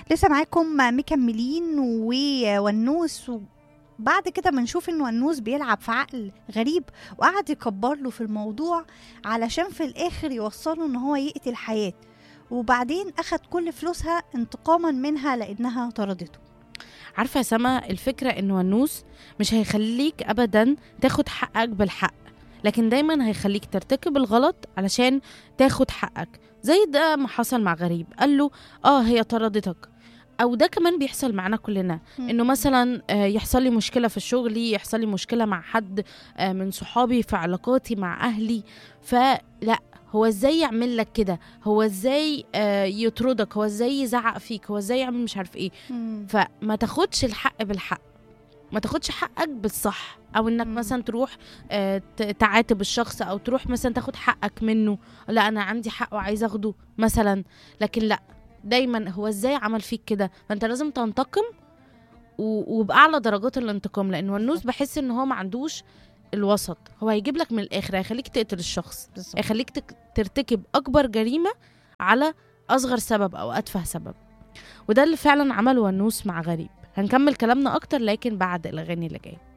لسه معاكم مكملين وونوس بعد كده بنشوف ان ونوس بيلعب في عقل غريب وقعد يكبر له في الموضوع علشان في الاخر يوصله ان هو يقتل حياة وبعدين اخد كل فلوسها انتقاما منها لانها طردته عارفه يا سما الفكره ان ونوس مش هيخليك ابدا تاخد حقك بالحق لكن دايما هيخليك ترتكب الغلط علشان تاخد حقك زي ده ما حصل مع غريب قال له اه هي طردتك او ده كمان بيحصل معانا كلنا انه مثلا آه، يحصل لي مشكله في الشغل يحصل لي مشكله مع حد آه، من صحابي في علاقاتي مع اهلي فلا هو ازاي يعمل لك كده هو ازاي آه، يطردك هو ازاي يزعق فيك هو ازاي يعمل مش عارف ايه مم. فما تاخدش الحق بالحق ما تاخدش حقك بالصح او انك مم. مثلا تروح آه، ت- تعاتب الشخص او تروح مثلا تاخد حقك منه لا انا عندي حق وعايزه اخده مثلا لكن لا دايما هو ازاي عمل فيك كده فانت لازم تنتقم و- وباعلى درجات الانتقام لان ونوس بحس ان هو ما عندوش الوسط هو هيجيب لك من الاخر هيخليك تقتل الشخص بالظبط. هيخليك تك- ترتكب اكبر جريمه على اصغر سبب او اتفه سبب وده اللي فعلا عمله ونوس مع غريب هنكمل كلامنا اكتر لكن بعد الاغاني اللي جايه